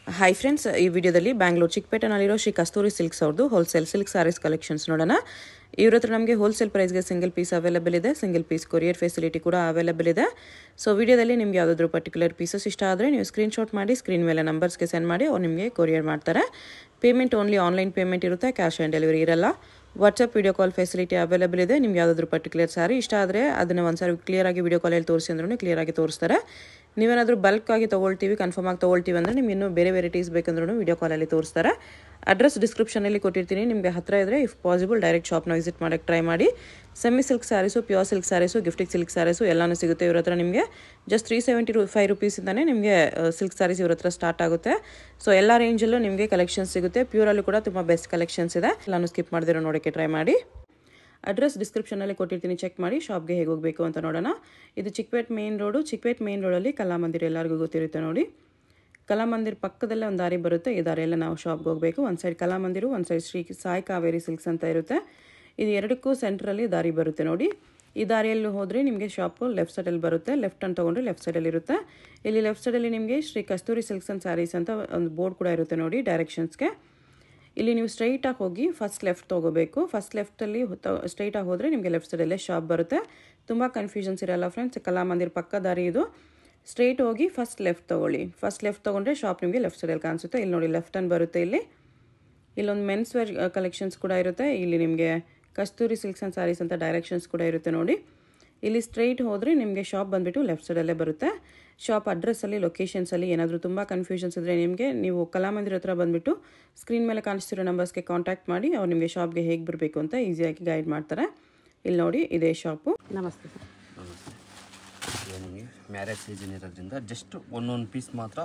Hi friends ಈ ವಿಡಿಯೋದಲ್ಲಿ ಬ್ಯಾಂಗ್ಳೂರ್ ಚಿಕ್ಕಪೇಟೆನಲ್ಲಿರೋ ಶ್ರೀ ಕಸ್ತೂರಿ ಸಿಲ್ಕ್ಸ್ ಅವ್ರದ್ದು ಹೋಲ್ಸೇಲ್ ಸಿಲ್ಕ್ ಸಾರೀಸ್ ಕಲೆಕ್ಷನ್ಸ್ ನೋಡೋಣ ಇವ್ರ ಹತ್ರ ನಮಗೆ ಹೋಲ್ಸೇಲ್ ಪ್ರೈಸ್ಗೆ ಸಿಂಗಲ್ ಪೀಸ್ ಅವೈಲೇಬಲ್ ಇದೆ ಸಿಂಗಲ್ ಪೀಸ್ ಕೊರಿಯರ್ ಫೆಸಿಲಿಟಿ ಕೂಡ ಅವೈಲೇಬಲ್ ಇದೆ ಸೊ ವಿಡಿಯೋದಲ್ಲಿ ನಿಮ್ಗೆ ಯಾವುದಾದ್ರೂ ಪರ್ಟಿಕ್ಯುಲರ್ ಪೀಸಸ್ ಇಷ್ಟ ಆದರೆ ನೀವು ಸ್ಕ್ರೀನ್ಶಾಟ್ ಮಾಡಿ ಸ್ಕ್ರೀನ್ ಮೇಲೆ ನಂಬರ್ಸ್ಗೆ ಸೆಂಡ್ ಮಾಡಿ ಅವ್ರು ನಿಮಗೆ ಕೊರಿಯರ್ ಮಾಡ್ತಾರೆ ಪೇಮೆಂಟ್ ಓನ್ಲಿ ಆನ್ಲೈನ್ ಪೇಮೆಂಟ್ ಇರುತ್ತೆ ಕ್ಯಾಶ್ ಆನ್ ಡೆಲಿವರಿ ಇರಲ್ಲ WhatsApp video call facility available ಇದೆ ನಿಮ್ಗೆ ಯಾವುದಾದ್ರೂ ಪರ್ಟಿಕ್ಯುಲರ್ ಸಾರಿ ಇಷ್ಟ ಆದರೆ ಅದನ್ನು ಒಂದ್ಸಾರಿ ಕ್ಲಿಯರ್ ಆಗಿ ವಿಡಿಯೋ ಕಾಲಲ್ಲಿ ತೋರಿಸಿ ಅಂದ್ರೂ ಕ್ಲಿಯರ್ ಆಗಿ ತೋರಿಸ್ತಾರೆ ನೀವೇನಾದರೂ ಬಲ್ಕ್ ಆಗಿ ತೊಗೊಳ್ತೀವಿ ಕನ್ಫರ್ಮ್ ಆಗಿ ತೊಗೊಳ್ತೀವಿ ಅಂದರೆ ನಿಮ್ಗೆ ಇನ್ನೂ ಬೇರೆ ವೆರೈಟೀಸ್ ಬೇಕಂದ್ರೂ ವಿಡಿಯೋ ಕಾಲಲ್ಲಿ ತೋರಿಸ್ತಾರೆ ಅಡ್ರೆಸ್ ಡಿಸ್ಕ್ರಿಪ್ಷನಲ್ಲಿ ಕೊಟ್ಟಿರ್ತೀನಿ ನಿಮಗೆ ಹತ್ತಿರ ಇದ್ದರೆ ಇಫ್ ಪಾಸಿಬಲ್ ಡೈರೆಕ್ಟ್ ಶಾಪ್ನ ವಿಸಿಟ್ ಮಾಡೋಕ್ಕೆ ಟ್ರೈ ಮಾಡಿ semi silk saris pure silk saris ಗಿಫ್ಟಿಗೆ ಸಿಲ್ಕ್ ಸ್ಯಾರೀಸು ಎಲ್ಲನೂ ಸಿಗುತ್ತೆ ಇವ್ರ ಹತ್ರ ನಿಮಗೆ ಜಸ್ಟ್ ತ್ರೀ ಸೆವೆಂಟಿ ರು ಫೈವ್ ರುಪೀಸಿಂದನೇ ನಿಮಗೆ ಸಿಲ್ಕ್ ಸ್ಯಾರೀಸ್ ಇವ್ರ ಹತ್ರ ಸ್ಟಾರ್ಟ್ ಆಗುತ್ತೆ ಸೊ ಎಲ್ಲ ರೇಂಜಲ್ಲೂ ನಿಮಗೆ ಕಲೆಕ್ಷನ್ಸ್ ಸಿಗುತ್ತೆ ಪ್ಯೂರಲ್ಲೂ ಕೂಡ ತುಂಬ ಬೆಸ್ಟ್ ಕಲೆಕ್ಷನ್ಸ್ ಇದೆ ಎಲ್ಲನೂ ಸ್ಕಿಪ್ ಮಾಡಿದಿರೋ ನೋಡೋಕ್ಕೆ ಟ್ರೈ ಮಾಡಿ ಅಡ್ರೆಸ್ ಡಿಸ್ಕ್ರಿಪ್ಷನಲ್ಲಿ ಕೊಟ್ಟಿರ್ತೀನಿ ಚೆಕ್ ಮಾಡಿ ಶಾಪ್ಗೆ ಹೇಗೆ ಹೋಗಬೇಕು ಅಂತ ನೋಡೋಣ ಇದು Chickpet main road Chickpet main ರೋಡಲ್ಲಿ ಕಲಾಮಂದಿರ ಎಲ್ಲರಿಗೂ ಗೊತ್ತಿರುತ್ತೆ ನೋಡಿ ಕಲಾಮಂದಿರ ಪಕ್ಕದಲ್ಲೇ ಒಂದು ದಾರಿ ಬರುತ್ತೆ ಈ ದಾರಿಯಲ್ಲೇ ನಾವು ಶಾಪ್ಗೆ ಹೋಗಬೇಕು ಒಂದು ಸೈಡ್ ಕಲಾಮಂದಿರು ಒಂದು ಸೈಡ್ ಶ್ರೀ ಸಾಯಿ ಕಾವೇರಿ ಸಿಲ್ಕ್ಸ್ ಅಂತ ಇರುತ್ತೆ ಇದು ಎರಡಕ್ಕೂ ಸೆಂಟ್ರಲ್ಲಿ ದಾರಿ ಬರುತ್ತೆ ನೋಡಿ ಈ ದಾರಿಯಲ್ಲಿ ಹೋದರೆ ನಿಮಗೆ ಶಾಪು ಲೆಫ್ಟ್ ಸೈಡಲ್ಲಿ ಬರುತ್ತೆ ಲೆಫ್ಟ್ ಅಂತ ತೊಗೊಂಡ್ರೆ ಲೆಫ್ಟ್ ಸೈಡಲ್ಲಿ ಇರುತ್ತೆ ಇಲ್ಲಿ ಲೆಫ್ಟ್ ಸೈಡಲ್ಲಿ ನಿಮಗೆ Shri Kasturi silks and saris ಅಂತ ಒಂದು ಬೋರ್ಡ್ ಕೂಡ ಇರುತ್ತೆ ನೋಡಿ ಡೈರೆಕ್ಷನ್ಸ್ಗೆ ಇಲ್ಲಿ ನೀವು ಸ್ಟ್ರೈಟಾಗಿ ಹೋಗಿ ಫಸ್ಟ್ ಲೆಫ್ಟ್ ತೊಗೋಬೇಕು ಫಸ್ಟ್ ಲೆಫ್ಟಲ್ಲಿ ಸ್ಟ್ರೈಟಾಗಿ ಹೋದರೆ ನಿಮಗೆ ಲೆಫ್ಟ್ ಸೈಡಲ್ಲೇ ಶಾಪ್ ಬರುತ್ತೆ ತುಂಬ ಕನ್ಫ್ಯೂಷನ್ಸ್ ಇರಲ್ಲ ಫ್ರೆಂಡ್ಸ್ ಕಲಾಮಂದಿರ ಪಕ್ಕ ದಾರಿ ಇದು ಸ್ಟ್ರೈಟ್ ಹೋಗಿ ಫಸ್ಟ್ ಲೆಫ್ಟ್ ತೊಗೊಳ್ಳಿ ಫಸ್ಟ್ ಲೆಫ್ಟ್ ತೊಗೊಂಡ್ರೆ ಶಾಪ್ ನಿಮಗೆ ಲೆಫ್ಟ್ ಸೈಡಲ್ಲಿ ಕಾಣಿಸುತ್ತೆ ಇಲ್ಲಿ ನೋಡಿ ಲೆಫ್ಟ್ ಅನ್ ಬರುತ್ತೆ ಇಲ್ಲಿ ಇಲ್ಲೊಂದು ಮೆನ್ಸ್ ವೇರ್ ಕಲೆಕ್ಷನ್ಸ್ ಕೂಡ ಇರುತ್ತೆ ಇಲ್ಲಿ ನಿಮಗೆ ಕಸ್ತೂರಿ ಸಿಲ್ಕ್ಸ್ ಆ್ಯಂಡ್ ಸ್ಯಾರೀಸ್ ಅಂತ ಡೈರೆಕ್ಷನ್ಸ್ ಕೂಡ ಇರುತ್ತೆ ನೋಡಿ ಇಲ್ಲಿ ಸ್ಟ್ರೈಟ್ ಹೋದರೆ ನಿಮಗೆ ಶಾಪ್ ಬಂದುಬಿಟ್ಟು ಲೆಫ್ಟ್ ಸೈಡಲ್ಲೇ ಬರುತ್ತೆ ಶಾಪ್ ಅಡ್ರೆಸ್ಸಲ್ಲಿ ಲೊಕೇಶನ್ಸಲ್ಲಿ ಏನಾದರೂ ತುಂಬ ಕನ್ಫ್ಯೂಷನ್ಸ್ ಇದ್ದರೆ ನಿಮಗೆ ನೀವು ಕಲಾಮಂದಿರ ಹತ್ರ ಬಂದುಬಿಟ್ಟು ಸ್ಕ್ರೀನ್ ಮೇಲೆ ಕಾಣಿಸ್ತಿರೋ ನಂಬರ್ಸ್ಗೆ ಕಾಂಟ್ಯಾಕ್ಟ್ ಮಾಡಿ ಅವ್ರು ನಿಮಗೆ ಶಾಪ್ಗೆ ಹೇಗೆ ಬರಬೇಕು ಅಂತ ಈಸಿಯಾಗಿ ಗೈಡ್ ಮಾಡ್ತಾರೆ ಇಲ್ಲಿ ನೋಡಿ ಇದೇ ಶಾಪು ನಮಸ್ತೆ ಸರ್ ನಮಸ್ತೆ ಇದು ನಿಮಗೆ ಮ್ಯಾರೇಜ್ ಸೀಸನ್ ಇರೋದ್ರಿಂದ ಜಸ್ಟ್ ಒಂದೊಂದು ಪೀಸ್ ಮಾತ್ರ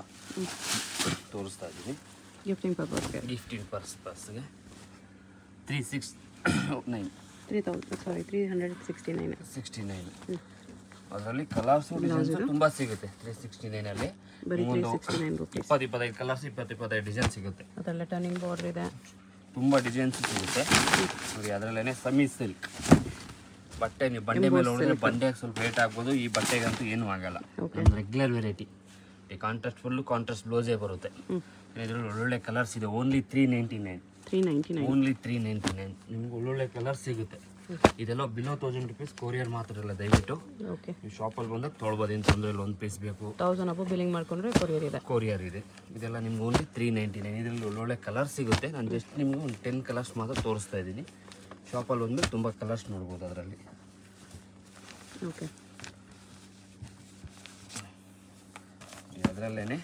ತೋರಿಸ್ತಾ ಇದ್ದೀನಿ ಗಿಫ್ಟಿಂಗ್ ಪರ್ಪಸ್ಗೆ ಗಿಫ್ಟಿಂಗ್ ಪರ್ಸ್ ಪರ್ಸ್ಗೆ three six nine three thousand sari three hundred sixty nine sixty nine ಅದರಲ್ಲಿ ಕಲರ್ಸು ಡಿಸೈನ್ಸ್ ತುಂಬ ಸಿಗುತ್ತೆ ತ್ರೀ ಸಿಕ್ಸ್ಟಿ ನೈನಲ್ಲಿ ಬರೀ ತ್ರೀ ಸಿಕ್ಸ್ಟಿ ನೈನ್ ರುಪೀಸ್ ಇಪ್ಪತ್ತು ಇಪ್ಪತ್ತೈದು ಕಲರ್ಸ್ ಇಪ್ಪತ್ತು ಇಪ್ಪತ್ತೈದು ಡಿಸೈನ್ ಸಿಗುತ್ತೆ ಅದರಲ್ಲೇ ಟರ್ನಿಂಗ್ ಬಾರ್ಡ್ರ್ ಇದೆ ತುಂಬ ಡಿಸೈನ್ಸ್ ಸಿಗುತ್ತೆ ನೋಡಿ ಅದರಲ್ಲೇ ಸಮಿ ಸಿಲ್ಕ್ ಬಟ್ಟೆ ನೀವು ಬಂಡೆ ಮೇಲೆ ನೋಡಿದ್ರೆ ಬಂಡೆಗೆ ಸ್ವಲ್ಪ ರೇಟ್ ಆಗ್ಬೋದು ಈ ಬಟ್ಟೆಗಂತೂ ಏನೂ ಆಗಲ್ಲ ಒಂದು ರೆಗ್ಯುಲರ್ ವೆರೈಟಿ ಈ ಕಾಂಟ್ರಾಸ್ಟ್ ಫುಲ್ಲು ಕಾಂಟ್ರಾಸ್ಟ್ ಬ್ಲೌಸೇ ಬರುತ್ತೆ ಇದರಲ್ಲಿ ಒಳ್ಳೊಳ್ಳೆ ಕಲರ್ಸ್ ಇದೆ only three ninety nine three ninety nine only three ninety nine ನಿಮ್ಗೆ ಒಳ್ಳೊಳ್ಳೆ ಕಲರ್ ಸಿಗುತ್ತೆ ಇದೆಲ್ಲ ಬಿಲೋ ತೌಸಂಡ್ ರುಪೀಸ್ ಕೊರಿಯರ್ ಮಾತ್ರ ಇಲ್ಲ ದಯವಿಟ್ಟು ಓಕೆ ನೀವು ಶಾಪಲ್ಲಿ ಬಂದಾಗ ತೊಳ್ಬೋದು ಏನು ತೊಂದರೆ ಇಲ್ಲ ಒಂದು ಪೀಸ್ ಬೇಕು ತೌಸಂಡ್ ಅಬ್ಬು ಬಿಲ್ಲಿಂಗ್ ಮಾಡ್ಕೊಂಡ್ರೆ ಕೊರಿಯರ್ ಇದೆ ಕೊರಿಯರ್ ಇದೆ ಇದೆಲ್ಲ ನಿಮ್ಗೆ ಓನ್ಲಿ ತ್ರೀ ನೈಂಟಿ ನೈನ್ ಇದರಲ್ಲಿ ಒಳ್ಳೊಳ್ಳೆ ಕಲರ್ ಸಿಗುತ್ತೆ ನಾನು ಜಸ್ಟ್ ನಿಮ್ಗೆ ಒಂದು ಟೆನ್ ಕಲರ್ಸ್ ಮಾತ್ರ ತೋರಿಸ್ತಾ ಇದ್ದೀನಿ ಶಾಪಲ್ಲಿ ಬಂದ್ಮೇಲೆ ತುಂಬ ಕಲರ್ಸ್ ನೋಡ್ಬೋದು ಅದರಲ್ಲಿ ಓಕೆ ಅದರಲ್ಲೇ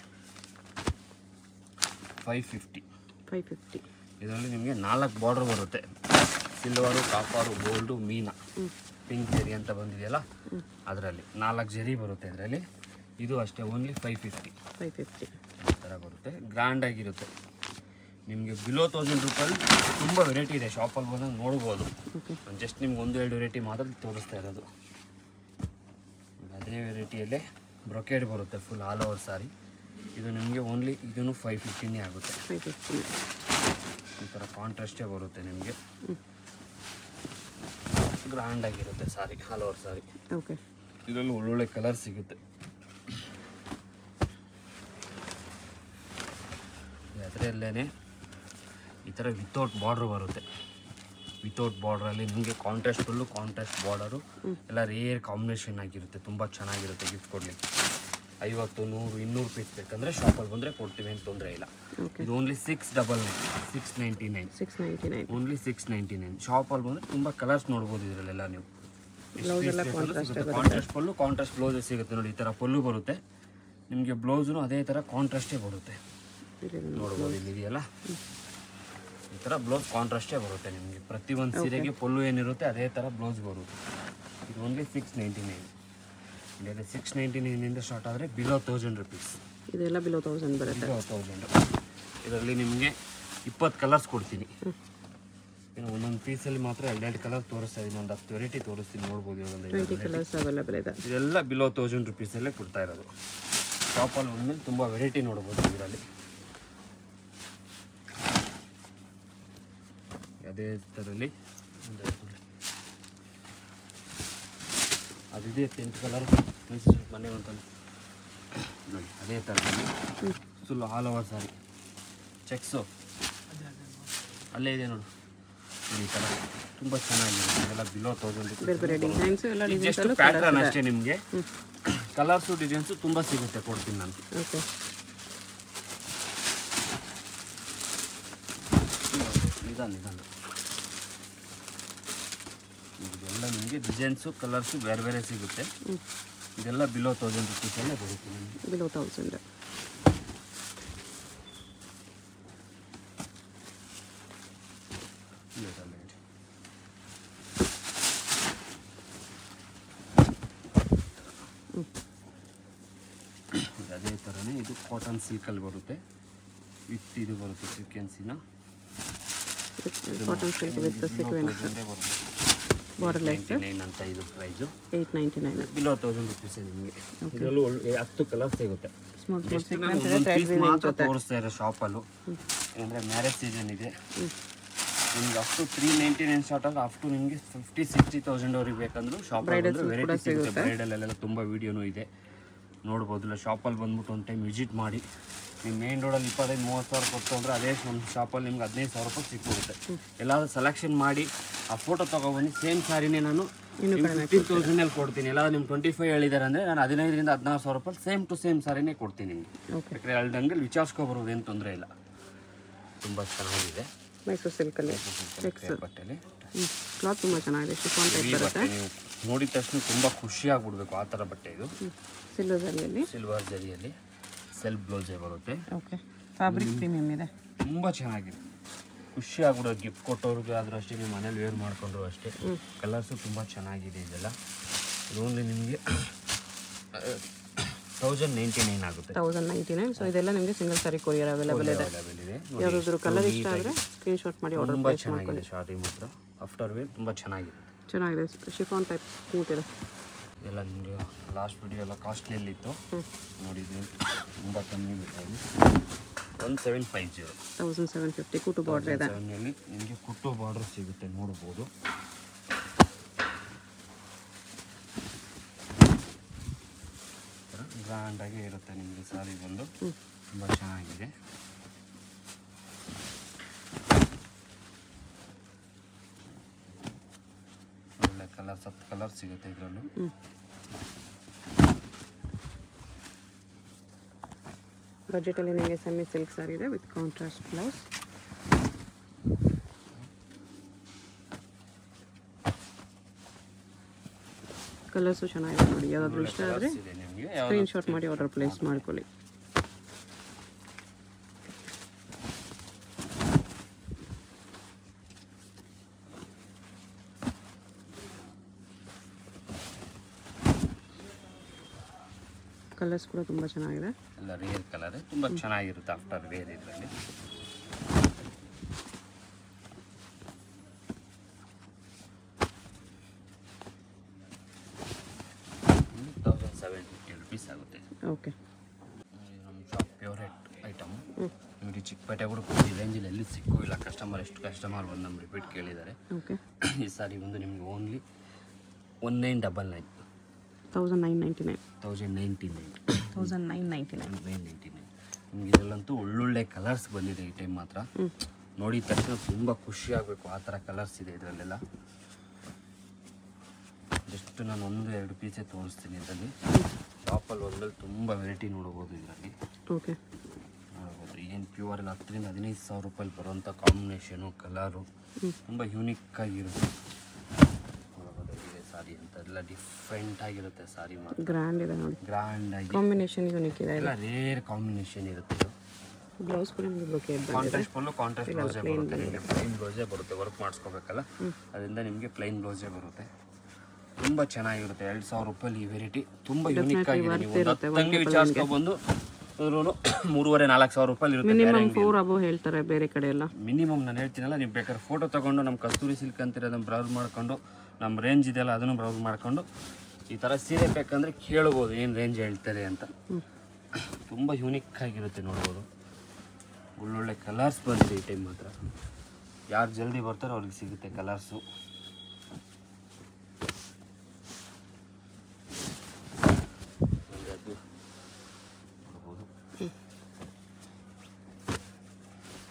ಫೈವ್ ಫಿಫ್ಟಿ ಫೈವ್ ಫಿಫ್ಟಿ ಇದರಲ್ಲಿ ನಿಮಗೆ ನಾಲ್ಕು ಬಾರ್ಡರ್ ಬರುತ್ತೆ ಸಿಲ್ವರು ಕಾಪರು ಗೋಲ್ಡು ಮೀನಾ ಪಿಂಕ್ ಜೆರಿ ಅಂತ ಬಂದಿದೆಯಲ್ಲ ಅದರಲ್ಲಿ ನಾಲ್ಕು ಜೆರಿ ಬರುತ್ತೆ ಇದರಲ್ಲಿ ಇದು ಅಷ್ಟೇ only five fifty five fifty ಈ ಥರ ಬರುತ್ತೆ ಗ್ರ್ಯಾಂಡ್ ಆಗಿರುತ್ತೆ ನಿಮಗೆ ಬಿಲೋ ತೌಸಂಡ್ ರೂಪಾಯಿ ತುಂಬ ವೆರೈಟಿ ಇದೆ ಶಾಪಲ್ಲಿ ಬಂದಾಗ ನೋಡ್ಬೋದು ಓಕೆ ಜಸ್ಟ್ ನಿಮ್ಗೆ ಒಂದು ಎರಡು ವೆರೈಟಿ ಮಾತ್ರ ತೋರಿಸ್ತಾ ಇರೋದು ಅದೇ ವೆರೈಟಿಯಲ್ಲೇ ಬ್ರೊಕೇಡ್ ಬರುತ್ತೆ ಫುಲ್ ಆಲ್ ಓವರ್ ಸಾರಿ ಇದು ನಿಮಗೆ ಓನ್ಲಿ ಇದೂ ಫೈವ್ ಫಿಫ್ಟಿನೇ ಆಗುತ್ತೆ ಫೈವ್ ಫಿಫ್ಟಿ ಈ ಥರ ಕಾಂಟ್ರಾಸ್ಟೇ ಬರುತ್ತೆ ನಿಮಗೆ ಗ್ರ್ಯಾಂಡ್ ಆಗಿರುತ್ತೆ sari all over sari okay ಇದರಲ್ಲಿ ಒಳ್ಳೊಳ್ಳೆ ಕಲರ್ ಸಿಗುತ್ತೆ ಅದರಲ್ಲೇ ಈ ಥರ ವಿತೌಟ್ ಬಾರ್ಡ್ರ್ ಬರುತ್ತೆ ವಿತೌಟ್ ಬಾರ್ಡ್ರಲ್ಲಿ ನಿಮಗೆ ಕಾಂಟ್ರಾಸ್ಟ್ ಫುಲ್ಲು ಕಾಂಟ್ರಾಸ್ಟ್ ಬಾರ್ಡರು ಎಲ್ಲ ರೇರ್ ಕಾಂಬಿನೇಷನ್ ಆಗಿರುತ್ತೆ ತುಂಬ ಚೆನ್ನಾಗಿರುತ್ತೆ ಗಿಫ್ಟ್ ಕೊಡಲಿಕ್ಕೆ ಐವತ್ತು ನೂರು ಇನ್ನೂರು ಪೀಸ್ ಬೇಕಂದರೆ ಶಾಪಲ್ಲಿ ಬಂದರೆ ಕೊಡ್ತೀವಿ ಏನು ತೊಂದರೆ ಇಲ್ಲ ಓಕೆ ಇದು only six double nine six ninety nine six ninety nine only six ninety nine ಶಾಪಲ್ಲಿ ಬಂದರೆ ತುಂಬ ಕಲರ್ಸ್ ನೋಡ್ಬೋದು ಇದರಲ್ಲೆಲ್ಲ ನೀವು ಕಾಂಟ್ರಾಸ್ಟ್ ಪಲ್ಲು ಕಾಂಟ್ರಾಸ್ಟ್ ಬ್ಲೌಸ್ ಸಿಗುತ್ತೆ ನೋಡಿ ಈ ಥರ ಪಲ್ಲು ಬರುತ್ತೆ ನಿಮಗೆ ಬ್ಲೌಸ್ನು ಅದೇ ಥರ ಕಾಂಟ್ರಾಸ್ಟೇ ಬರುತ್ತೆ ನೋಡ್ಬೋದು ಇಲ್ಲಿ ಇದೆಯಲ್ಲ ಈ ಥರ ಬ್ಲೌಸ್ ಕಾಂಟ್ರಾಸ್ಟೇ ಬರುತ್ತೆ ನಿಮಗೆ ಪ್ರತಿಯೊಂದು ಸೀರೆಗೆ ಪಲ್ಲು ಏನಿರುತ್ತೆ ಅದೇ ಥರ ಬ್ಲೌಸ್ ಬರುತ್ತೆ ಇದು ಓನ್ಲಿ ಸಿಕ್ಸ್ ನೈಂಟಿ ನೈನ್ ಇಲ್ಲಿ ಸಿಕ್ಸ್ ನೈಂಟಿ ನೈನಿಂದ ಸ್ಟಾರ್ಟ್ ಆದರೆ ಬಿಲೋ ತೌಸಂಡ್ ರುಪೀಸ್ ಇದೆಲ್ಲ ಬಿಲೋ ತೌಸಂಡ್ ಬರುತ್ತೆ ಬಿಲೋ ತೌಸಂಡ್ ಇದರಲ್ಲಿ ನಿಮಗೆ ಇಪ್ಪತ್ತು ಕಲರ್ಸ್ ಕೊಡ್ತೀನಿ ಇನ್ನು ಒಂದೊಂದು ಪೀಸಲ್ಲಿ ಮಾತ್ರ ಎರಡೆರಡು ಕಲರ್ ತೋರಿಸ್ತಾ ಇದ್ದೀನಿ ಒಂದು ಹತ್ತು ವೆರೈಟಿ ತೋರಿಸ್ತೀನಿ ನೋಡ್ಬೋದು ಇವಾಗ ಒಂದು ಟ್ವೆಂಟಿ ಕಲರ್ಸ್ ಅವೈಲೇಬಲ್ ಇದೆ ಇದೆಲ್ಲ ಬಿಲೋ ತೌಸಂಡ್ ರುಪೀಸಲ್ಲೇ ಕೊಡ್ತಾ ಇರೋದು ಶಾಪಲ್ಲಿ ಬಂದಮೇಲೆ ತುಂಬ ವೆರೈಟಿ ನೋಡ್ಬೋದು ಇದರಲ್ಲಿ ಅದೇ ಥರಲ್ಲಿ ಒಂದು ಅದಿದೆ ಟೆಂಟ್ ಕಲರ್ ಮನೆ ಅಂತ ನೋಡಿ ಅದೇ ಥರದಲ್ಲಿ full all over sari checks ಅಲ್ಲೇ ಇದೆ ನೋಡು ಈ ಥರ ತುಂಬ ಚೆನ್ನಾಗಿದೆ ಎಲ್ಲ ಬಿಲೋ ತೌಸಂಡ್ ಬೇರೆ ಬೇರೆ ಡಿಸೈನ್ಸ್ ಎಲ್ಲ ಡಿಸೈನ್ಸ್ ಜಸ್ಟ್ ಪ್ಯಾಟ್ರನ್ ಅಷ್ಟೇ ನಿಮಗೆ ಕಲರ್ಸು ಡಿಸೈನ್ಸು ತುಂಬ ಸಿಗುತ್ತೆ ಕೊಡ್ತೀನಿ ನಾನು ಓಕೆ ನಿಧಾನ ನಿಧಾನ ಇದೆಲ್ಲ ನಿಮಗೆ ಡಿಸೈನ್ಸು ಕಲರ್ಸು ಬೇರೆ ಬೇರೆ ಸಿಗುತ್ತೆ ಇದೆಲ್ಲ ಬಿಲೋ ತೌಸಂಡ್ ರುಪೀಸಲ್ಲೇ ಬರುತ್ತೆ ನಿಮಗೆ ಬಿಲೋ ತೌಸಂಡ್ ಇದೆಲ್ಲ ಇದೆ. ಇದು ಅದೇ ಥರನೇ ಇದು ಕಾಟನ್ ಸಿಲ್ಕಲ್ಲಿ ಬರುತ್ತೆ ವಿತ್ ಇದು ಬರುತ್ತೆ ಸೀಕ್ವೆನ್ಸಿನ cotton silk with sequins border less nine ಅಂತ ಇದು price eight ninety nine below thousand rupees ನಿಮಗೆ ಇದರಲ್ಲೂ ಒಳ್ಳೆ ಹತ್ತು ಕಲರ್ ಸಿಗುತ್ತೆ ಸ್ಮಾಲ್ ಸ್ಮಾಲ್ Just ನಾನು ಒಂದೊಂದು piece ಮಾತ್ರ ತೋರಿಸ್ತಾ ಇರೋ ಶಾಪಲ್ಲು ಅಂದರೆ ಮ್ಯಾರೇಜ್ ಸೀಸನ್ ಇದೆ ನಿಮ್ಗೆ up to three ninety nine start ಆಗಿ ಅಪ್ ಟು ನಿಮಗೆ ಫಿಫ್ಟಿ ಸಿಕ್ಸ್ಟಿ ತೌಸಂಡ್ ಅವ್ರಿಗೆ ಬೇಕಂದ್ರೂ ಶಾಪ್ ವೆರೈಟಿ ಸಿಗುತ್ತೆ ಬ್ರೈಡಲ್ಲೆಲ್ಲ ತುಂಬ ವೀಡಿಯೋನೂ ಇದೆ ನೋಡ್ಬೋದು ಇಲ್ಲ ಶಾಪಲ್ಲಿ ಬಂದ್ಬಿಟ್ಟು ಒಂದು ಟೈಮ್ ವಿಸಿಟ್ ಮಾಡಿ ನೀವು ಮೇನ್ ರೋಡಲ್ಲಿ ಇಪ್ಪತ್ತೈದು ಮೂವತ್ತು ಸಾವಿರ ಕೊಟ್ಟು ಅಂದರೆ ಅದೇ ಒಂದು ಶಾಪಲ್ಲಿ ನಿಮ್ಗೆ ಹದಿನೈದು ಸಾವಿರ ರೂಪಾಯಿ ಸಿಕ್ಬಿಡುತ್ತೆ ಎಲ್ಲಾದ್ರೂ ಸೆಲೆಕ್ಷನ್ ಮಾಡಿ ಆ ಫೋಟೋ ತೊಗೊಬನ್ನಿ ಸೇಮ್ ಸ್ಯಾರಿನೇ ನಾನು ಫಿಫ್ಟೀನ್ ತೌಸಂಡಲ್ಲಿ ಕೊಡ್ತೀನಿ ಎಲ್ಲ ನಿಮ್ಗೆ ಟ್ವೆಂಟಿ ಫೈವ್ ಹೇಳಿದ್ದಾರೆ ಅಂದರೆ ನಾನು ಹದಿನೈದರಿಂದ ಹದಿನಾರು ಸಾವಿರ ರೂಪಾಯಿ ಸೇಮ್ ಟು ಸೇಮ್ ಸ್ಯಾರಿನೇ ಕೊಡ್ತೀನಿ ನಿಮಗೆ ಓಕೆ ಯಾಕಂದರೆ ಅಲ್ದಂಗಲ್ಲಿ ವಿಚಾರಿಸ್ಕೊಬರೋದು ಏನು ತೊಂದರೆ ಇಲ್ಲ ತುಂಬ ಚೆನ್ನಾಗಿದೆ ಮೈಸೂರು ಸಿಲ್ಕಲ್ಲಿ ಬಟ್ಟೆಲಿ ಕ್ಲಾತ್ ತುಂಬ ಚೆನ್ನಾಗಿದೆ ಶಿಫಾನ್ ಟೈಪ್ ಈ ಬಟ್ಟೆ ನೀವು ನೋಡಿದ ತಕ್ಷಣ ತುಂಬ ಖುಷಿ ಆಗ್ಬಿಡ್ಬೇಕು ಆ ಥರ ಬಟ್ಟೆ ಇದು ಸಿಲ್ವರ್ ಜರಿಯಲ್ಲಿ ಸಿಲ್ವರ್ ಜರಿಯಲ್ಲಿ ಸೆಲ್ಫ್ ಬ್ಲೌಸೇ ಬರುತ್ತೆ ಓಕೆ ಫ್ಯಾಬ್ರಿಕ್ ಪ್ರೀಮಿಯಮ್ ಇದೆ ತುಂಬ ಚೆನ್ನಾಗಿದೆ ಖುಷಿ ಆಗ್ಬಿಡೋದು ಗಿಫ್ಟ್ ಕೊಟ್ಟವ್ರಿಗೆ ಆದರೂ ಅಷ್ಟೇ ನೀವು ಮನೇಲಿ ವೇರ್ ಮಾಡಿಕೊಂಡ್ರು ಅಷ್ಟೇ ಕಲರ್ಸು ತುಂಬ ಚೆನ್ನಾಗಿದೆ ಇದೆಲ್ಲ ಇದು ಓನ್ಲಿ ನಿಮಗೆ ತೌಸಂಡ್ ನೈಂಟಿ ನೈನ್ ಆಗುತ್ತೆ ತೌಸಂಡ್ ನೈಂಟಿ ನೈನ್ ಸೊ ಇದೆಲ್ಲ ನಿಮಗೆ ಸಿಂಗಲ್ ಸಾರಿ ಕೊರಿಯರ್ ಅವೈಲೇಬಲ್ ಇದೆ ಅವೈಲೇಬಲ್ ಇದೆ ಯಾವುದಾದ್ರು ಕಲರ್ ಇಷ್ಟ ಆದರೆ ಸ್ಕ್ರೀನ್ಶಾಟ್ ಮಾಡಿ ಆರ್ಡರ್ ತುಂಬ ಚೆನ್ನಾಗಿದೆ ಶಾರ್ಟಿ ಮಾತ್ರ ಆಫ್ಟರ್ ವೇರ್ ತುಂಬ ಚೆನ್ನಾಗಿದೆ ಚೆನ್ನಾಗಿದೆ ಶಿಫಾನ್ ಟೈಪ್ ಸ್ಮೂತ್ ಇದೆ ಎಲ್ಲ ನಿಮಗೆ ಲಾಸ್ಟ್ ವಿಡಿಯೋ ಎಲ್ಲ ಕಾಸ್ಟ್ಲಿಯಲ್ಲಿತ್ತು ನೋಡಿದ್ವಿ ತುಂಬ ಕಮ್ಮಿ ಬಿಟ್ಟಲ್ಲಿ one seven five zero thousand seven fifty ಕೂಟು ಬಾರ್ಡ್ರ್ ಇದೆ ಸೆವೆನ್ನಲ್ಲಿ ನಿಮಗೆ ಕುಟ್ಟು ಬಾರ್ಡರ್ ಸಿಗುತ್ತೆ ನೋಡ್ಬೋದು ಗ್ರ್ಯಾಂಡಾಗಿ ಇರುತ್ತೆ ನಿಮಗೆ ಸಾರಿ ಬಂದು ತುಂಬ ಚೆನ್ನಾಗಿದೆ ಒಳ್ಳೆ ಕಲರ್ ಸತ್ ಕಲರ್ ಸಿಗುತ್ತೆ ಇದರಲ್ಲೂ ಬಜೆಟಲ್ಲಿ ನಿಮಗೆ ಸೆಮಿ ಸಿಲ್ಕ್ ಸಾರಿ ಇದೆ ವಿತ್ ಕಾಂಟ್ರಾಸ್ಟ್ ಬ್ಲೌಸ್ ಕಲರ್ಸು ಚೆನ್ನಾಗಿದೆ ನೋಡಿ ಯಾವುದಾದ್ರೂ ಇಷ್ಟ ಆದರೆ ಇದೆ ನಿಮಗೆ ಸ್ಕ್ರೀನ್ಶಾಟ್ ಮಾಡಿ ಆರ್ಡರ್ ಪ್ಲೇಸ್ ಮಾಡ್ಕೊಳ್ಳಿ ಕಲರ್ಸ್ ಕೂಡ ತುಂಬ ಚೆನ್ನಾಗಿದೆ ಎಲ್ಲ ರೇರ್ ಕಲರ್ ತುಂಬ ಚೆನ್ನಾಗಿರುತ್ತೆ ಆಫ್ಟರ್ ವೇರ್ ಇದರಲ್ಲಿ ತೌಸಂಡ್ ಸೆವೆನ್ ಫಿಫ್ಟಿ ರುಪೀಸ್ ಆಗುತ್ತೆ ಓಕೆ ಇದು ನಮ್ಮ ಶಾಪ್ ಫೇವ್ರೇಟ್ ಐಟಮ್ ನೋಡಿ ಚಿಕ್ಕಪೇಟೆ ಕೂಡ ಈ ರೇಂಜಲ್ಲಿ ಎಲ್ಲಿ ಸಿಕ್ಕೂ ಇಲ್ಲ ಕಸ್ಟಮರ್ ಎಷ್ಟು ಕಸ್ಟಮರ್ ಬಂದು ನಮ್ಮ ರಿಪೀಟ್ ಕೇಳಿದ್ದಾರೆ ಓಕೆ ಈ ಸಾರಿ ಬಂದು ನಿಮಗೆ only one nine double nine thousand nine ninety nine thousand ninety nine thousand nine ninety nine nine ninety nine ನಿಮ್ಗೆ ಇದರಲ್ಲಂತೂ ಒಳ್ಳೊಳ್ಳೆ ಕಲರ್ಸ್ ಬಂದಿದೆ ಈ ಟೈಮ್ ಮಾತ್ರ ನೋಡಿದ ತಕ್ಷಣ ತುಂಬ ಖುಷಿ ಆಗಬೇಕು ಆ ಥರ ಕಲರ್ಸ್ ಇದೆ ಇದರಲ್ಲೆಲ್ಲ ಜಸ್ಟ್ ನಾನು ಒಂದು ಎರಡು ಪೀಸೇ ತೋರಿಸ್ತೀನಿ ಇದರಲ್ಲಿ ಶಾಪಲ್ಲಿ ಒಂದಲ್ಲಿ ತುಂಬ ವೆರೈಟಿ ನೋಡ್ಬೋದು ಇದರಲ್ಲಿ ಓಕೆ ನೋಡ್ಬೋದು ಏನು ಪ್ಯೂರ್ ಎಲ್ಲ ಹತ್ತರಿಂದ ಹದಿನೈದು ಸಾವಿರ ರೂಪಾಯಿ ಬರುವಂಥ ಕಾಂಬಿನೇಷನು ಕಲರು ತುಂಬ ಯೂನಿಕ್ ಆಗಿರುತ್ತೆ ನೋಡ್ಬೋದು ಇದೆ ಸಾರಿ ಅಂತ ಎಲ್ಲ ಡಿಫ್ರೆಂಟ್ ಆಗಿರುತ್ತೆ ಸಾರಿ ಮಾತ್ರ ಗ್ರ್ಯಾಂಡ್ ಇದೆ ನೋಡಿ ಗ್ರ್ಯಾಂಡ್ ಆಗಿ ಕಾಂಬಿನೇಷನ್ ಯೂನಿಕ್ ಇದೆ ಎಲ್ಲ ರೇರ್ ಕಾಂಬಿನೇಷನ್ ಇರುತ್ತೆ ಇದು ಬ್ಲೌಸ್ ಕೂಡ ನಿಮಗೆ ಬ್ಲೊಕೇಟ್ ಬಂದಿದೆ ಕಾಂಟ್ರಾಸ್ಟ್ ಫುಲ್ಲು ಕಾಂಟ್ರಾಸ್ಟ್ ಬ್ಲೌಸೇ ಬರುತ್ತೆ ನಿಮಗೆ ಪ್ಲೈನ್ ಬ್ಲೌಸೇ ಬರುತ್ತೆ ವರ್ಕ್ ಮಾಡಿಸ್ಕೋಬೇಕಲ್ಲ ಅದರಿಂದ ನಿಮಗೆ ಪ್ಲೈನ್ ಬ್ಲೌಸೇ ಬರುತ್ತೆ ತುಂಬ ಚೆನ್ನಾಗಿರುತ್ತೆ ಎರಡು ಸಾವಿರ ರೂಪಾಯಿ ಈ ವೆರೈಟಿ ತುಂಬ ಯೂನಿಕ್ ಆಗಿದೆ ನೀವು ಒಂದು ಹತ್ತಂಗೆ ವಿಚಾರಿಸ್ಕೊಬಂದು ಅದ್ರೂ ಮೂರುವರೆ ನಾಲ್ಕು ಸಾವಿರ ರೂಪಾಯಿ ಇರುತ್ತೆ ಮಿನಿಮಮ್ ಫೋರ್ ಅಬೋ ಹೇಳ್ತಾರೆ ಬೇರೆ ಕಡೆ ಎಲ್ಲ ಮಿನಿಮಮ್ ನಾನು ಹೇಳ್ತೀನಲ್ಲ ನೀವು ಬೇಕಾದ್ರೆ ಫೋಟೋ ತೊಗೊಂಡು ನಮ್ಮ ಕಸ್ತೂರಿ ಸಿಲ್ಕ್ ಅಂತೀರ ಅದನ್ನು ಬ್ರೌಸ್ ಮಾಡ್ಕೊಂಡು ನಮ್ಮ ರೇಂಜ್ ಇದೆಯಲ್ಲ ಅದನ್ನು ಬ್ರೌಸ್ ಮಾಡ್ಕೊಂಡು ಈ ಥರ ಸೀರೆ ಬೇಕಂದರೆ ಕೇಳ್ಬೋದು ಏನು ರೇಂಜ್ ಹೇಳ್ತಾರೆ ಅಂತ ತುಂಬ ಯೂನಿಕ್ ಆಗಿರುತ್ತೆ ನೋಡ್ಬೋದು ಒಳ್ಳೊಳ್ಳೆ ಕಲರ್ಸ್ ಬಂದಿದೆ ಈ ಟೈಮ್ ಮಾತ್ರ ಯಾರು ಜಲ್ದಿ ಬರ್ತಾರೋ ಅವ್ರಿಗೆ ಸಿಗುತ್ತೆ ಕಲರ್ಸು ನೋಡ್ಬೋದು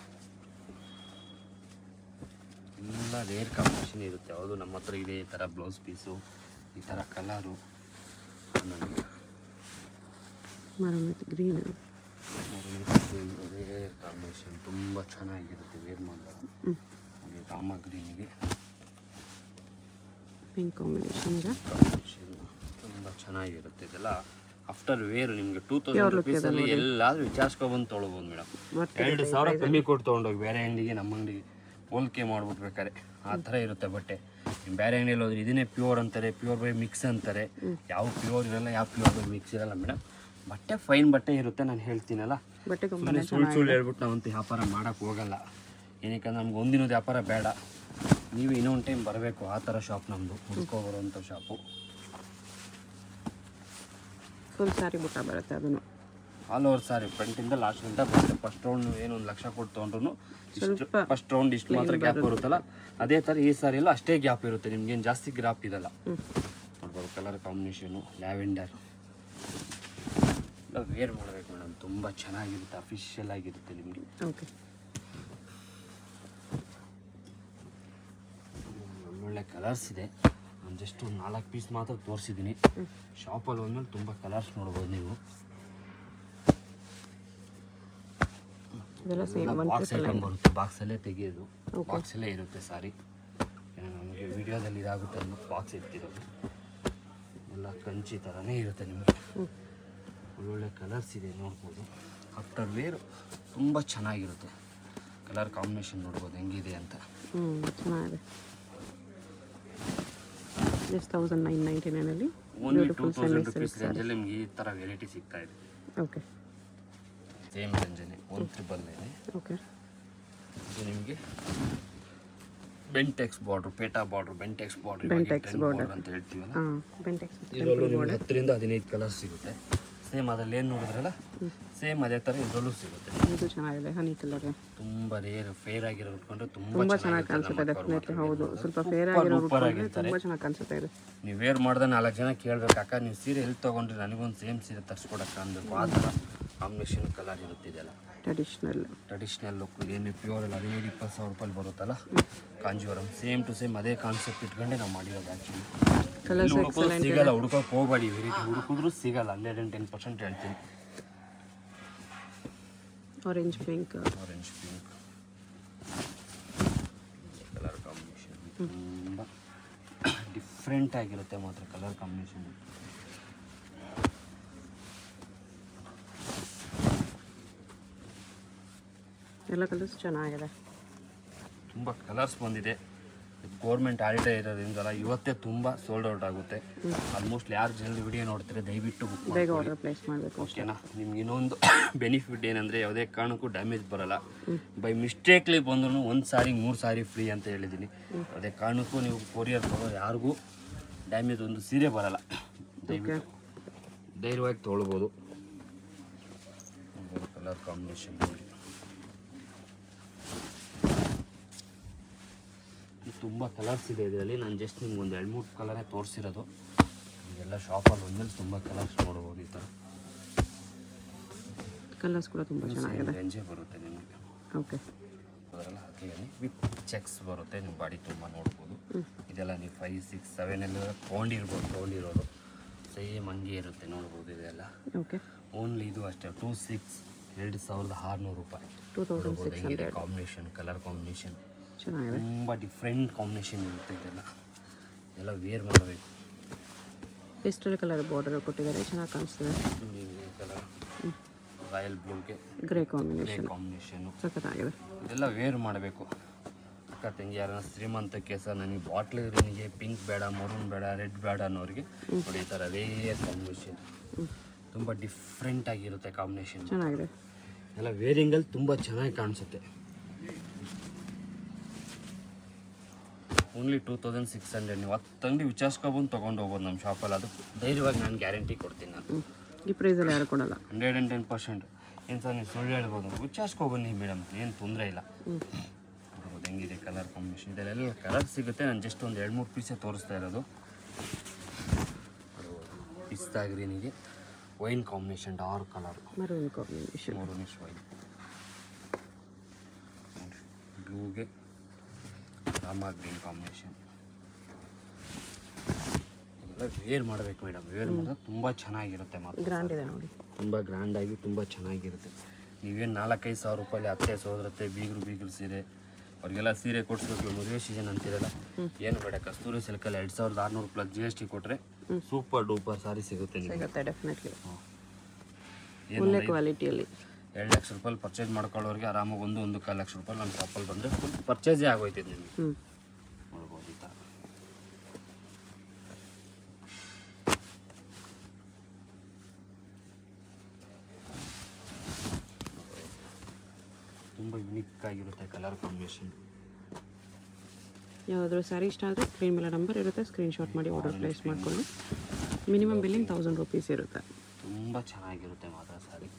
ರೇರ್ ಕಾಂಬಿನೇಷನ್ ಇರುತ್ತೆ ಹೌದು ನಮ್ಮ ಹತ್ರ ಇದೆ ಈ ಥರ ಬ್ಲೌಸ್ ಪೀಸು ಈ ಥರ ಕಲರು ನನಗೆ maroon with green rare combination ತುಂಬ ಚೆನ್ನಾಗಿರುತ್ತೆ ವೇರ್ ಮಾಡಿದಾಗ ಹ್ಞೂ ಹಾಗೆ ರಾಮ ಗ್ರೀನಿಗೆ ಪಿಂಕ್ ಕಾಂಬಿನೇಷನ್ ಇದೆ ಕಾಂಬಿನೇಷನ್ ತುಂಬ ಚೆನ್ನಾಗಿರುತ್ತೆ ಇದೆಲ್ಲ ಆಫ್ಟರ್ ವೇರ್ ನಿಮಗೆ ಟೂ ತೌಸಂಡ್ ರುಪೀಸಲ್ಲಿ ಎಲ್ಲಾದರೂ ವಿಚಾರಿಸ್ಕೊಬಂದು ತೊಗೊಳ್ಬೋದು ಮೇಡಮ್ ಮತ್ತೆ ಎರಡು ಸಾವಿರ ಕಮ್ಮಿ ಕೊಟ್ಟು ತೊಗೊಂಡೋಗಿ ಬೇರೆ ಅಂಗಡಿಗೆ ನಮ್ಮ ಅಂಗಡಿಗೆ ಹೋಲಿಕೆ ಮಾಡ್ಬಿಟ್ಟು ಬೇಕಾರೆ ಆ ಥರ ಇರುತ್ತೆ ಬಟ್ಟೆ ನೀವು ಬೇರೆ ಅಂಗಡಿಯಲ್ಲಿ ಹೋದ್ರೆ ಇದನ್ನೇ ಪ್ಯೂರ್ ಅಂತಾರೆ ಪ್ಯೂರ್ ಬೈ ಮಿಕ್ಸ್ ಅಂತಾರೆ ಯಾವ ಪ್ಯೂರ್ ಇರಲ್ಲ ಯಾವ ಪ್ಯೂರ್ ಬೈ ಮಿಕ್ಸ್ ಇರಲ್ಲ ಮೇಡಮ್ ಬಟ್ಟೆ ಫೈನ್ ಬಟ್ಟೆ ಇರುತ್ತೆ ನಾನು ಹೇಳ್ತೀನಲ್ಲ ಬಟ್ಟೆ ಸುಮ್ಮನೆ ಸುಳ್ಳು ಸುಳ್ಳು ಹೇಳ್ಬಿಟ್ಟು ನಾವಂತೂ ವ್ಯಾಪಾರ ಮಾಡೋಕ್ಕೆ ಹೋಗಲ್ಲ ಏನಕ್ಕೆ ನಮ್ಗೆ ಒಂದಿನದ ವ್ಯಾಪಾರ ಬೇಡ ನೀವು ಇನ್ನೊಂದು ಟೈಮ್ ಬರಬೇಕು ಆ ಥರ ಶಾಪ್ ನಮ್ಮದು ಹುಡ್ಕೋ ಬರುವಂಥ ಶಾಪು ಫುಲ್ ಸ್ಯಾರಿ ಬುಟ್ಟ ಬರುತ್ತೆ ಅದನ್ನು ಆಲ್ ಓವರ್ ಸಾರಿ ಫ್ರಂಟಿಂದ ಲಾಸ್ಟ್ ಗಂಟ ಬರುತ್ತೆ ಫಸ್ಟ್ ರೌಂಡ್ ಏನು ಒಂದು ಲಕ್ಷ ಕೊಟ್ಟು ತೊಗೊಂಡ್ರು ಸ್ವಲ್ಪ ಫಸ್ಟ್ ರೌಂಡ್ ಇಷ್ಟು ಮಾತ್ರ ಗ್ಯಾಪ್ ಬರುತ್ತಲ್ಲ ಅದೇ ಥರ ಈ ಸಾರಿ ಎಲ್ಲ ಅಷ್ಟೇ ಗ್ಯಾಪ್ ಇರುತ್ತೆ ನಿಮ್ಗೇನು ಜಾಸ್ತಿ ಗ್ಯಾಪ್ ಇದಲ್ಲ ಹ್ಞೂ ನೋಡ್ಬೋದು ಕಲರ್ ಕಾಂಬಿನೇಷನು ಲ್ಯಾವೆಂಡರ್ ಎಲ್ಲ ವೇರ್ ಮಾಡಬೇಕು ಮೇಡಮ್ ತುಂಬ ಚೆನ್ನಾಗಿರುತ್ತೆ ಅಫಿಷಿಯಲ್ ಆಗಿರುತ್ತೆ ನಿಮಗೆ ಓಕೆ ಒಳ್ಳೊಳ್ಳೆ ಕಲರ್ಸ್ ಇದೆ ನಾನು ಜಸ್ಟ್ ಒಂದು ನಾಲ್ಕು ಪೀಸ್ ಮಾತ್ರ ತೋರಿಸಿದ್ದೀನಿ ಶಾಪಲ್ಲಿ ಬಂದ್ಮೇಲೆ ತುಂಬ ಕಲರ್ಸ್ ನೋಡ್ಬೋದು ನೀವು ಇದೆಲ್ಲ ಸೇಮ್ ಒನ್ ಬಾಕ್ಸ್ ಐಟಮ್ ಬರುತ್ತೆ ಬಾಕ್ಸಲ್ಲೇ ತೆಗೆಯೋದು ಬಾಕ್ಸಲ್ಲೇ ಇರುತ್ತೆ ಸಾರಿ ನಮಗೆ ವಿಡಿಯೋದಲ್ಲಿ ಇದಾಗುತ್ತೆ ಅನ್ನೋ ಬಾಕ್ಸ್ ಇರ್ತಿರೋದು ಎಲ್ಲ ಕಂಚಿ ಥರನೇ ಇರುತ್ತೆ ನಿಮಗೆ ಒಳ್ಳೊಳ್ಳೆ ಕಲರ್ಸ್ ಇದೆ ನೋಡ್ಬೋದು ಆಫ್ಟರ್ ವೇರ್ ತುಂಬ ಚೆನ್ನಾಗಿರುತ್ತೆ ಕಲರ್ ಕಾಂಬಿನೇಷನ್ ನೋಡ್ಬೋದು ಹೆಂಗಿದೆ ಅಂತ ಹ್ಞೂ ಚೆನ್ನಾಗಿದೆ ಎಷ್ಟು ತೌಸಂಡ್ ನೈನ್ ನೈಂಟಿ ನೈನಲ್ಲಿ ಓನ್ಲಿ ಟೂ ತೌಸಂಡ್ ರುಪೀಸ್ ರೇಂಜಲ್ಲಿ ನಿಮ್ಗೆ ಈ ಥರ ವೆರೈಟಿ ಸಿಗ್ತಾ ಇದೆ ಓಕೆ ಸೇಮ್ ರೇಂಜಲ್ಲಿ ಒನ್ ತ್ರಿಬಲ್ ಇದೆ ಓಕೆ ಇದು ನಿಮಗೆ ಬೆಂಟೆಕ್ಸ್ ಬಾರ್ಡ್ರು ಪೇಟಾ border Bentex border Bentex border ಅಂತ ಹೇಳ್ತೀವಲ್ಲ ಹಾಂ ಬೆಂಟೆಕ್ಸ್ ಇದರಲ್ಲೂ ನಿಮಗೆ ಹತ್ತರಿಂದ ಹದಿನೈದು ಕಲರ್ಸ್ ಸಿಗುತ್ತೆ ಸೇಮ್ ಅದ್ರಲ್ಲಿ ಏನು ನೋಡಿದ್ರಲ್ಲ ಸೇಮ್ ಅದೇ ಥರ ಇದರಲ್ಲೂ ಸಿಗುತ್ತೆ ಇದು ಚೆನ್ನಾಗಿದೆ ಹನಿ ಕಲರ್ ತುಂಬ ರೇರ್ ಫೇರ್ ಆಗಿರೋ ಉಟ್ಕೊಂಡ್ರೆ ತುಂಬ ತುಂಬ ಚೆನ್ನಾಗಿ ಕಾಣಿಸುತ್ತೆ ಡೆಫಿನೆಟ್ಲಿ ಹೌದು ಸ್ವಲ್ಪ ಫೇರ್ ಆಗಿರೋ ಉಟ್ಕೊಂಡ್ರೆ ತುಂಬ ಚೆನ್ನಾಗಿ ಕಾಣಿಸುತ್ತೆ ಇದು ನೀವು ವೇರ್ ಮಾಡಿದ್ರೆ ನಾಲ್ಕು ಜನ ಕೇಳ್ಬೇಕು ಅಕ್ಕ ನೀವು ಸೀರೆ ಎಲ್ಲಿ ತೊಗೊಂಡ್ರಿ ನನಗೊಂದು ಸೇಮ್ ಸೀರೆ ತರಿಸ್ಕೊಡಕ್ಕೆ ಅನ್ಬೇಕು ಆ ಥರ ಕಾಂಬಿನೇಷನ್ ಕಲರ್ ಇರುತ್ತೆ ಇದೆಲ್ಲ ಟ್ರೆಡಿಷ್ನಲ್ ಟ್ರೆಡಿಷ್ನಲ್ ಲುಕ್ ಏನು ಪ್ಯೂರ್ ಅಲ್ಲ ಹದಿನೈದು ಇಪ್ಪತ್ತು ಸಾವಿರ ರೂಪಾಯಿ ಬರುತ್ತಲ್ಲ ಕಾಂಜೀವರಂ ಸೇಮ್ ಟು ಸೇಮ್ ಅದೇ ಕಾನ್ಸೆಪ್ಟ್ ಇಟ್ಕೊಂಡೆ ನಾವು ಮಾಡಿರೋದು ಆ್ಯಕ್ಚುಲಿ ಕಲರ್ಸ್ ಹುಡುಕೋದು ಸಿಗಲ್ಲ ಹುಡುಕೋಕೆ ಹೋಗಬೇಡಿ ವೆರೈಟಿ ಹುಡುಕಿದ್ರು ಸಿಗಲ್ಲ ಹಂಡ್ರೆಡ್ ಆ್ಯಂಡ್ ಟೆನ್ ಪರ್ಸೆಂಟ್ ಹೇಳ್ತೀನಿ orange pink orange pink colour combination ತುಂಬ ಡಿಫ್ರೆಂಟ್ ಆಗಿರುತ್ತೆ ಮಾತ್ರ ಕಲರ್ ಕಾಂಬಿನೇಷನ್ ಎಲ್ಲ ಕಲರ್ಸ್ ಚೆನ್ನಾಗಿದೆ ತುಂಬ ಕಲರ್ಸ್ ಬಂದಿದೆ ಗೌರ್ಮೆಂಟ್ ಹಾಲಿಡೇ ಇರೋದ್ರಿಂದಲ್ಲ ಇವತ್ತೇ ತುಂಬ ಸೋಲ್ಡ್ ಔಟ್ ಆಗುತ್ತೆ ಆಲ್ಮೋಸ್ಟ್ ಯಾರು ಜಲ್ದಿ ವಿಡಿಯೋ ನೋಡ್ತಾರೆ ದಯವಿಟ್ಟು ಬುಕ್ ಮಾಡಿ ಬೇಗ ಆರ್ಡರ್ ಪ್ಲೇಸ್ ಮಾಡಬೇಕು ಓಕೆನಾ ನಿಮ್ಗೆ ಇನ್ನೊಂದು ಬೆನಿಫಿಟ್ ಏನಂದರೆ ಯಾವುದೇ ಕಾರಣಕ್ಕೂ ಡ್ಯಾಮೇಜ್ ಬರಲ್ಲ ಬೈ ಮಿಸ್ಟೇಕ್ಲಿ ಬಂದ್ರೂ ಒಂದು ಸಾರಿ ಮೂರು ಸಾರಿ ಫ್ರೀ ಅಂತ ಹೇಳಿದ್ದೀನಿ ಅದೇ ಕಾರಣಕ್ಕೂ ನೀವು ಕೊರಿಯರ್ ಬರೋ ಯಾರಿಗೂ ಡ್ಯಾಮೇಜ್ ಒಂದು ಸೀರೆ ಬರಲ್ಲ ದಯವಿಟ್ಟು ಧೈರ್ಯವಾಗಿ ತೊಗೊಳ್ಬೋದು ಕಲರ್ ಕಾಂಬಿನೇಷನ್ ನೋಡಿ ತುಂಬ ಕಲರ್ಸ್ ಇದೆ ಇದರಲ್ಲಿ ನಾನು ಜಸ್ಟ್ ನಿಮ್ಗೆ ಒಂದು ಎರಡು ಮೂರು ಕಲರೇ ತೋರಿಸಿರೋದು ಇದೆಲ್ಲ ಶಾಪಲ್ಲಿ ಬಂದಮೇಲೆ ತುಂಬ ಕಲರ್ಸ್ ನೋಡ್ಬೋದು ಈ ಥರ ಕಲರ್ಸ್ ಕೂಡ ತುಂಬ ಚೆನ್ನಾಗಿದೆ ರೇಂಜೇ ಬರುತ್ತೆ ನಿಮಗೆ ಓಕೆ ಅದರೆಲ್ಲ ಹಾಕಿದ್ದೀನಿ ವಿತ್ ಚೆಕ್ಸ್ ಬರುತ್ತೆ ನಿಮ್ಮ ಬಾಡಿ ತುಂಬ ನೋಡ್ಬೋದು ಇದೆಲ್ಲ ನೀವು ಫೈವ್ ಸಿಕ್ಸ್ ಸೆವೆನ್ ಎಲ್ಲ ತೊಗೊಂಡಿರ್ಬೋದು ತೊಗೊಂಡಿರೋದು ಸೇಮ್ ಹಂಗೆ ಇರುತ್ತೆ ನೋಡ್ಬೋದು ಇದೆಲ್ಲ ಓಕೆ ಓನ್ಲಿ ಇದು ಅಷ್ಟೇ ಟೂ ಸಿಕ್ಸ್ ಎರಡು ಸಾವಿರದ ಆರುನೂರು ರೂಪಾಯಿ ಟೂ ತೌಸಂಡ್ ನೋಡ್ಬೋದು ಸಿಕ್ಸ್ ಹೆಂಗಿದೆ ಹಂಡ್ರೆಡ್ ಕಾಂಬಿನೇಷನ್ ಕಲರ್ ಕಾಂಬಿನೇಷನ್ ಚೆನ್ನಾಗಿದೆ ತುಂಬ ಡಿಫ್ರೆಂಟ್ ಕಾಂಬಿನೇಷನ್ ಇರುತ್ತೆ ಇದೆಲ್ಲ ಎಲ್ಲ ವೇರ್ ಮಾಡಬೇಕು ಪೇಸ್ಟಲ್ ಕಲರ್ ಬಾರ್ಡರ್ ಕೊಟ್ಟಿದ್ದಾರೆ ಚೆನ್ನಾಗಿ ಕಾಣಿಸ್ತದೆ ಕಲರ್ ರಾಯಲ್ ಬ್ಲೂಗೆ ಗ್ರೇ ಕಾಂಬಿನೇಷನ್ ಕಾಂಬಿನೇಷನು ಸಖತ್ತಾಗಿದೆ ಇದೆಲ್ಲ ವೇರ್ ಮಾಡಬೇಕು ಅಕ್ಕ ತಂಗಿ ಯಾರನ್ನ ಶ್ರೀಮಂತಕ್ಕೆ ಸರ್ ನನಗೆ ಬಾಟ್ಲ್ ನನಗೆ ಪಿಂಕ್ ಬೇಡ ಮರೂನ್ ಬೇಡ ರೆಡ್ ಬೇಡ ಅನ್ನೋರಿಗೆ ನೋಡಿ ಈ ಥರ ರೇರ್ ಕಾಂಬಿನೇಷನ್ ತುಂಬ ಡಿಫ್ರೆಂಟ್ ಆಗಿರುತ್ತೆ ಕಾಂಬಿನೇಷನ್ ಚೆನ್ನಾಗಿದೆ ಎಲ್ಲ ವೇರಿಂಗಲ್ಲಿ ತುಂಬ ಚೆನ್ನಾಗಿ ಕಾಣಿಸುತ್ತೆ only two thousand six hundred ನೀವು ಹತ್ತು ಅಂಗಡಿ ವಿಚಾರಿಸ್ಕೊಬಂದು ತೊಗೊಂಡು ಹೋಗ್ಬೋದು ನಮ್ಮ ಶಾಪಲ್ಲಿ ಅದು ಧೈರ್ಯವಾಗಿ ನಾನು ಗ್ಯಾರಂಟಿ ಕೊಡ್ತೀನಿ ನಾನು ಹ್ಞೂ ಈ ಪ್ರೈಸಲ್ಲಿ ಯಾರು ಕೊಡಲ್ಲ ಹಂಡ್ರೆಡ್ ಆ್ಯಂಡ್ ಟೆನ್ ಪರ್ಸೆಂಟ್ ಏನು ಸರ್ ನೀವು ಸುಳ್ಳು ಹೇಳ್ಬೋದು ವಿಚಾರಿಸ್ಕೊಬನ್ನಿ ಮೇಡಮ್ ಏನು ತೊಂದರೆ ಇಲ್ಲ ಹ್ಞೂ ನೋಡ್ಬೋದು ಹೆಂಗಿದೆ ಕಲರ್ ಕಾಂಬಿನೇಷನ್ ಇದೆಲ್ಲ ಕಲರ್ ಸಿಗುತ್ತೆ ನಾನು ಜಸ್ಟ್ ಒಂದು ಎರಡು ಮೂರು ಪೀಸೇ ತೋರಿಸ್ತಾ ಇರೋದು ಪಿಸ್ತಾ ಗ್ರೀನಿಗೆ wine combination dark colour maroon combination ಮೂರು ನಿಮಿಷ ವೈನ್ ಬ್ಲೂಗೆ ರಾಮ ಗ್ರೀನ್ ಕಾಂಬಿನೇಷನ್ ಇದೆಲ್ಲ ವೇರ್ ಮಾಡಬೇಕು ಮೇಡಮ್ ವೇರ್ ಮಾಡಿದ್ರೆ ತುಂಬ ಚೆನ್ನಾಗಿರುತ್ತೆ ಮಾತ್ರ ಗ್ರ್ಯಾಂಡ್ ಇದೆ ನೋಡಿ ತುಂಬ ಗ್ರ್ಯಾಂಡಾಗಿ ತುಂಬ ಚೆನ್ನಾಗಿರುತ್ತೆ ನೀವೇನು ನಾಲ್ಕೈದು ಸಾವಿರ ರೂಪಾಯಿ ಅತ್ತೆ ಸೋದರತ್ತೆ ಬೀಗರು ಬೀಗರು ಸೀರೆ ಅವ್ರಿಗೆಲ್ಲ ಸೀರೆ ಕೊಡಿಸ್ಬೇಕು ಮದುವೆ ಸೀಸನ್ ಅಂತಿರಲ್ಲ ಏನು ಬೇಡ ಕಸ್ತೂರಿ ಸಿಲ್ಕಲ್ಲಿ ಎರಡು ಸಾವಿರದ ಆರುನೂರು ಪ್ಲಸ್ ಜಿ ಎಸ್ ಟಿ ಕೊಟ್ಟರೆ ಸೂಪರ್ ಡೂಪರ್ ಸಾರಿ ಸಿಗುತ್ತೆ ನಿಮಗೆ ಸಿಗುತ್ತೆ ಡೆಫಿನೆಟ್ಲಿ ಏನು ಒಳ್ಳೆ ಕ್ವಾಲಿಟಿಯಲ್ಲಿ ಎರಡು ಲಕ್ಷ ರೂಪಾಯಿ ಪರ್ಚೇಸ್ ಮಾಡ್ಕೊಳ್ಳೋರಿಗೆ ಆರಾಮಾಗಿ ಒಂದು ಒಂದು ಕಾಲು ಲಕ್ಷ ರೂಪಾಯಿ ನನ್ನ ಶಾಪಲ್ಲಿ ಬಂದರೆ ಫುಲ್ ಪರ್ಚೇಸೇ ಆಗೋಯ್ತಿದೆ ನಿಮಗೆ ಹ್ಞೂ ನೋಡ್ಬೋದು ಈ ಥರ ತುಂಬ ಯುನಿಕ್ ಆಗಿರುತ್ತೆ ಕಲರ್ ಕಾಂಬಿನೇಷನ್ ಯಾವುದಾದ್ರೂ ಸ್ಯಾರಿ ಇಷ್ಟ ಆದರೆ ಸ್ಕ್ರೀನ್ ಮೇಲೆ ನಂಬರ್ ಇರುತ್ತೆ ಸ್ಕ್ರೀನ್ಶಾಟ್ ಮಾಡಿ ಆರ್ಡರ್ ಪ್ಲೇಸ್ ಮಾಡಿಕೊಂಡು ಮಿನಿಮಮ್ ಬಿಲ್ಲಿಂಗ್ ತೌಸಂಡ್ ರುಪೀಸ್ ಇರುತ್ತೆ ತುಂಬ ಚೆನ್ನಾಗಿರುತ್ತೆ ಮಾತ್ರ ಸಾರಿ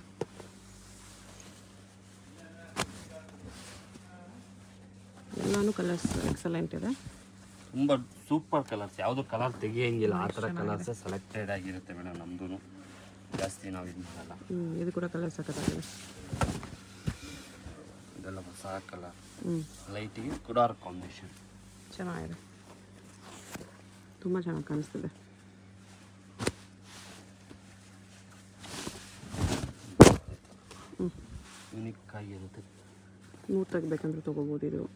ಎಲ್ಲಾನು ಕಲರ್ಸ್ ಎಕ್ಸಲೆಂಟ್ ಇದೆ ತುಂಬ ಸೂಪರ್ ಕಲರ್ಸ್ ಯಾವುದು ಕಲರ್ ತೆಗಿಯಂಗಿಲ್ಲ ಆ ಥರ ಕಲರ್ಸೇ ಸೆಲೆಕ್ಟೆಡ್ ಆಗಿರುತ್ತೆ ಮೇಡಮ್ ನಮ್ಮದು ಜಾಸ್ತಿ ನಾವು ಇದು ಮಾಡಲ್ಲ ಹ್ಞೂ ಇದು ಕೂಡ ಕಲರ್ ಸಖತ್ತಾಗಿದೆ ಇದೆಲ್ಲ ಹೊಸ ಕಲರ್ ಹ್ಞೂ ಲೈಟಿಗೆ ಕುಡಾರ್ ಕಾಂಬಿನೇಷನ್ ಚೆನ್ನಾಗಿದೆ ತುಂಬ ಚೆನ್ನಾಗಿ ಕಾಣಿಸ್ತಿದೆ ಹ್ಞೂ ಯುನಿಕ್ ಆಗಿರುತ್ತೆ ಸ್ಮೂತಾಗಿ ಬೇಕಂದ್ರೆ ತೊಗೋಬೋದು ಇದು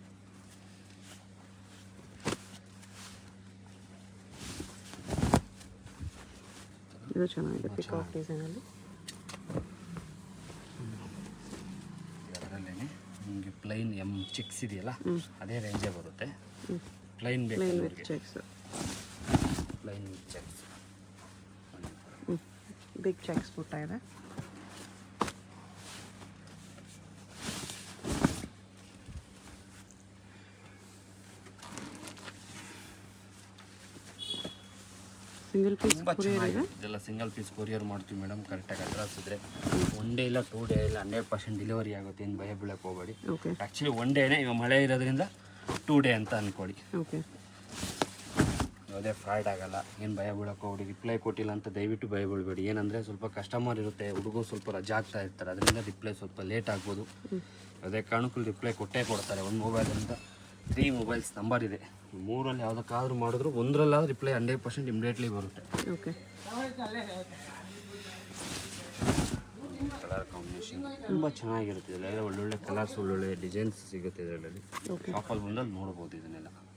ಇದು ಚೆನ್ನಾಗಿದೆ ಪಿಕಾಕ್ ಡಿಸೈನಲ್ಲಿ ಅದರಲ್ಲೇ ನಿಮಗೆ ಪ್ಲೈನ್ ಎಮ್ ಚಿಕ್ಸ್ ಇದೆಯಲ್ಲ ಅದೇ ರೇಂಜೇ ಬರುತ್ತೆ ಪ್ಲೈನ್ ಬೇಕು ಪ್ಲೇನ್ ವಿತ್ ಅವ್ರಿಗೆ ಚೆಕ್ಸ್ ಪ್ಲೈನ್ ವಿತ್ ಚೆಕ್ಸ್ ಹ್ಞೂ ಬಿಗ್ ಚೆಕ್ಸ್ ಪುಟ್ಟ ಇದೆ ಸಿಂಗಲ್ ಪೀಸ್ ತುಂಬ ಕೊರಿಯರ್ ಇದೆ ಚೆನ್ನಾಗಿದೆ ಇದೆಲ್ಲ ಸಿಂಗಲ್ ಪೀಸ್ ಕೊರಿಯರ್ ಮಾಡ್ತೀವಿ ಮೇಡಮ್ ಕರೆಕ್ಟಾಗಿ ಅಡ್ರೆಸ್ ಇದ್ರೆ ಒನ್ ಡೇ ಇಲ್ಲ ಟೂ ಡೇ ಇಲ್ಲ ಹಂಡ್ರೆಡ್ ಪರ್ಸೆಂಟ್ ಡೆಲಿವರಿ ಆಗುತ್ತೆ ಏನು ಭಯ ಬೀಳಕ್ಕೆ ಹೋಗಬೇಡಿ ಓಕೆ ಆ್ಯಕ್ಚುಲಿ ಒನ್ ಡೇನೇ ಇವಾಗ ಮಳೆ ಇರೋದ್ರಿಂದ ಟೂ ಡೇ ಅಂತ ಅಂದ್ಕೊಳ್ಳಿ ಓಕೆ ಯಾವುದೇ ಫ್ರಾಡ್ ಆಗಲ್ಲ ಏನು ಭಯ ಬೀಳಕ್ಕೆ ಹೋಗ್ಬೇಡಿ ರಿಪ್ಲೈ ಕೊಟ್ಟಿಲ್ಲ ಅಂತ ದಯವಿಟ್ಟು ಭಯ ಬೀಳಬೇಡಿ ಏನಂದರೆ ಸ್ವಲ್ಪ ಕಸ್ಟಮರ್ ಇರುತ್ತೆ ಹುಡುಗರು ಸ್ವಲ್ಪ ರಜಾ ಆಗ್ತಾ ಇರ್ತಾರೆ ಅದರಿಂದ ರಿಪ್ಲೈ ಸ್ವಲ್ಪ ಲೇಟ್ ಆಗ್ಬೋದು ಯಾವುದೇ ಕಾರಣಕ್ಕೂ ರಿಪ್ಲೈ ಕೊಟ್ಟೇ ಕೊಡ್ತಾರೆ ಒಂದು ಮೊಬೈಲಿಂದ ತ್ರೀ ಮೊಬೈಲ್ಸ್ ನಂಬರ್ ಇದೆ ಮೂರಲ್ಲಿ ಯಾವುದಕ್ಕಾದ್ರೂ ಮಾಡಿದ್ರು ಒಂದರಲ್ಲಾದ್ರೂ ರಿಪ್ಲೈ ಹಂಡ್ರೆಡ್ ಪರ್ಸೆಂಟ್ ಇಮಿಡಿಯೇಟ್ಲಿ ಬರುತ್ತೆ ಓಕೆ ಕಲರ್ ಕಾಂಬಿನೇಷನ್ ತುಂಬ ಚೆನ್ನಾಗಿರುತ್ತೆ ಇದೆಲ್ಲ ಒಳ್ಳೊಳ್ಳೆ ಕಲರ್ಸ್ ಒಳ್ಳೊಳ್ಳೆ ಡಿಸೈನ್ಸ್ ಸಿಗುತ್ತೆ ಇದರಲ್ಲಿ Okay. ಶಾಪಲ್ಲಿ ಬಂದಲ್ಲಿ ನೋಡ್ಬೋದು ಇದನ್ನೆಲ್ಲ